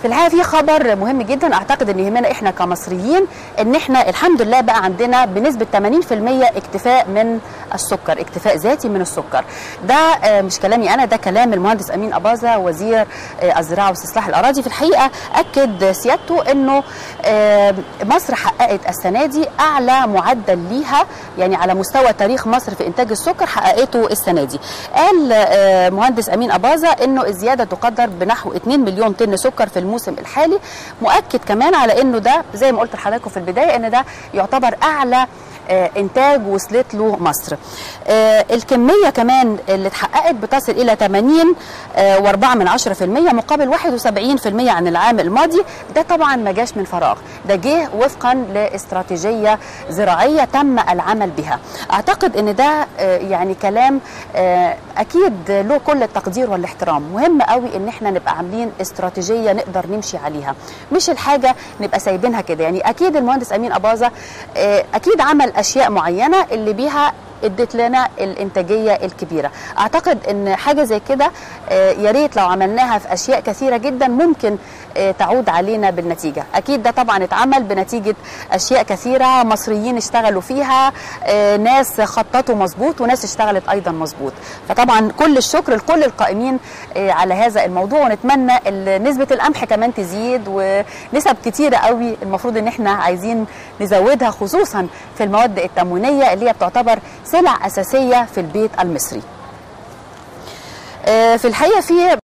في الحقيقه في خبر مهم جدا اعتقد ان يهمنا احنا كمصريين ان احنا الحمد لله بقى عندنا بنسبه 80% اكتفاء من السكر اكتفاء ذاتي من السكر ده آه، مش كلامي انا ده كلام المهندس امين اباظه وزير آه، الزراعه واستصلاح الاراضي في الحقيقه اكد سيادته انه آه، مصر حققت السنه دي اعلى معدل ليها يعني على مستوى تاريخ مصر في انتاج السكر حققته السنه دي قال آه، مهندس امين اباظه انه الزياده تقدر بنحو 2 مليون طن سكر في الموسم الحالي مؤكد كمان على انه ده زي ما قلت لحضراتكم في البدايه ان ده يعتبر اعلى آه، انتاج وصلت له مصر آه، الكميه كمان اللي اتحققت بتصل الى 80 و4 من 10% مقابل 71% عن العام الماضي ده طبعا ما جاش من فراغ ده جه وفقا لاستراتيجيه زراعيه تم العمل بها اعتقد ان ده آه، يعني كلام آه، اكيد له كل التقدير والاحترام مهم قوي ان احنا نبقى عاملين استراتيجيه نقدر نمشي عليها مش الحاجه نبقى سايبينها كده يعني اكيد المهندس امين اباظه آه، اكيد عمل اشياء معينه اللي بيها ادت لنا الانتاجيه الكبيره اعتقد ان حاجه زي كده آه، يا ريت لو عملناها في اشياء كثيره جدا ممكن آه، تعود علينا بالنتيجه اكيد ده طبعا اتعمل بنتيجه اشياء كثيره مصريين اشتغلوا فيها آه، ناس خططوا مظبوط وناس اشتغلت ايضا مظبوط فطبعا كل الشكر لكل القائمين آه، على هذا الموضوع ونتمنى ال- نسبه القمح كمان تزيد ونسب كتيره قوي المفروض ان احنا عايزين نزودها خصوصا في المواد التموينيه اللي هي بتعتبر سلع اساسيه في البيت المصري آه، في الحقيقه في